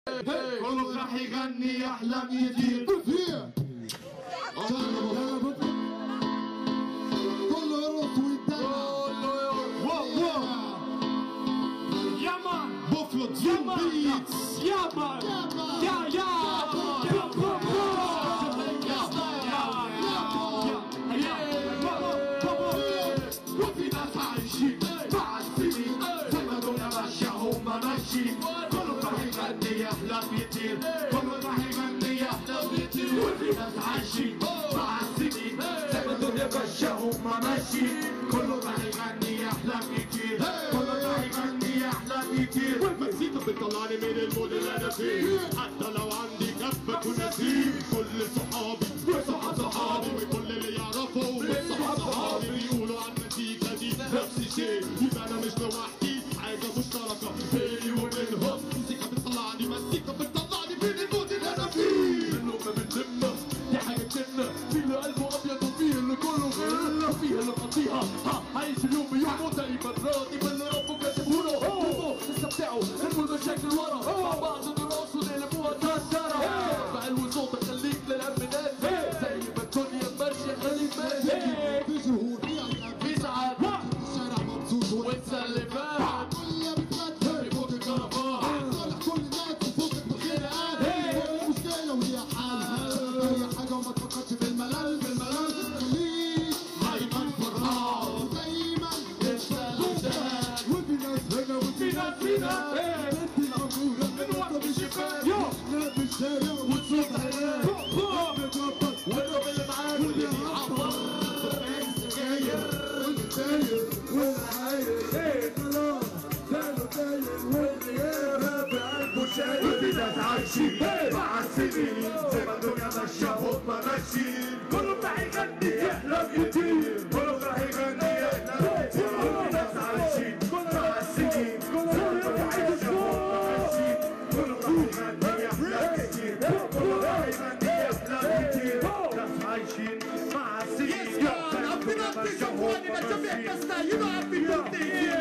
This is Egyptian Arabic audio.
كله راح يغني احلام يطير فيه كله يرقص ويتدلع واو واو يا مان بوفلو يا تزوم مان بيتس يا مان يا يا يا بوم وفي ناس عايشين مع السنين زي ما دول ماشية هم ماشيين كله راح يغني يحلم يطير كله راح يغني يحلم يطير وفي ناس عايشين مع السنين زي ما دول ماشية هم ماشيين كله راح يغني يحلم يطير كله راح يغني يحلم يطير والمزيكا بتطلعني من المود اللي انا فيه حتى لو عندي كفة ونسيم كل صحابي وصحاب صحابي وكل اللي يعرفوا من صحاب صحابي بيقولوا عن المزيكا دي نفس الشيء يبقى انا مش لوحدي حاجة مشتركة بيني وبينهم مزيكا بتطلعني مزيكا بتطلعني من المود اللي انا فيه اللقمة بتلمة دي حاجة جنة في اللي قلبه ابيض وفيه اللي كله غير وفيه اللي مقضيها ها عايش اليوم بيومه دايما راضي باللي ربه كاتبه له هو استمتعوا ارموا المشاكل ورا مع بعض دراسوا نقلبوها كسرة بعلو صوتك خليك للهم ناس زي ما الدنيا ماشية خليك ماشي في جهور في ألعاب في ساعات الشارع مبسوط وتسلفات والكل بتفتح يفوت الكرفان طالع كل الناس وفوقك بالخناقات كل مشكلة وليها حل أي حاجة وما تفكرش في الملل في الملل خليك دايما فرحان دايما السلفات وفي ناس هنا وفي في ناس في ناس انت العمورة من وقت الشباب لا في الشارع وتصوت هناك بتظبط والرب اللي معاك واللي بيعبر السجاير والداير والعاير خلاص زالوا داير والغياب بقلبه شاير وفي ناس عايشين مع السنين زي ما الدنيا ماشية هم ماشيين كله راح يغني يحلم يطير كله راح يغني يحلم يطير وفي ناس عايشين مع السنين زي ما الدنيا ماشية هم ماشيين كله راح يغني يحلم يطير كله راح يغني يحلم يطير ناس عايشين مع السنين Yes, God, I've been up this one and I just have to stay. You know I've been up this.